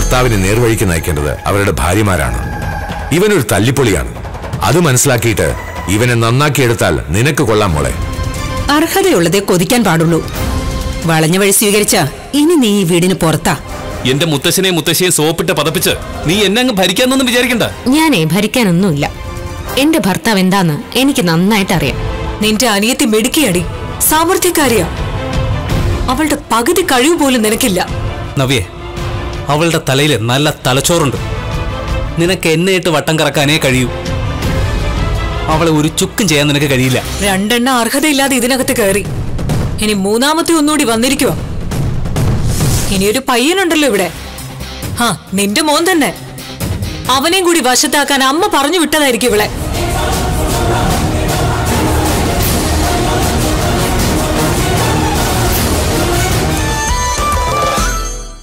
ഭർത്താവിനെ നേർവഴിക്ക് നയിക്കേണ്ടത് അവരുടെ ഭാര്യമാരാണ് ഇവനൊരു തല്ലിപ്പൊളിയാണ് അത് മനസ്സിലാക്കിയിട്ട് ഇവനെ നന്നാക്കിയെടുത്താൽ നിനക്ക് കൊള്ളാം മോളെ അർഹതയുള്ളതേ കൊതിക്കാൻ പാടുള്ളൂ വളഞ്ഞ വഴി സ്വീകരിച്ച ഇനി നീ ഈ വീടിന് പുറത്താ എന്റെ മുത്തശ്ശനെയും മുത്തശ്ശിയെയും സോപ്പിട്ട് പതപ്പിച്ച് നീ എന്നെ അങ്ങ് ഭരിക്കാന്നൊന്നും വിചാരിക്കണ്ട ഞാനേ ഭരിക്കാനൊന്നുമില്ല എന്റെ ഭർത്താവ് എന്താന്ന് എനിക്ക് നന്നായിട്ട് അറിയാം നിന്റെ അനിയത്തി മെടുക്കിയടി സാമർഥ്യക്കാരിയാ അവളുടെ പകുതി കഴിവ് പോലും നിനക്കില്ല നവ്യേ അവളുടെ തലയിൽ നല്ല തലച്ചോറുണ്ട് നിനക്ക് എന്നെ ഇട്ട് വട്ടം കറക്കാനേ കഴിയൂ അവളെ ഒരു ചുക്കും ചെയ്യാൻ നിനക്ക് കഴിയില്ല രണ്ടെണ്ണം അർഹതയില്ലാതെ ഇതിനകത്ത് കയറി ഇനി മൂന്നാമത്തെ ഒന്നുകൂടി വന്നിരിക്കുവോ ഇനി ഒരു പയ്യനുണ്ടല്ലോ ഇവിടെ ആ നിന്റെ മോൻ തന്നെ അവനെയും കൂടി വശത്താക്കാൻ അമ്മ പറഞ്ഞു വിട്ടതായിരിക്കും ഇവിടെ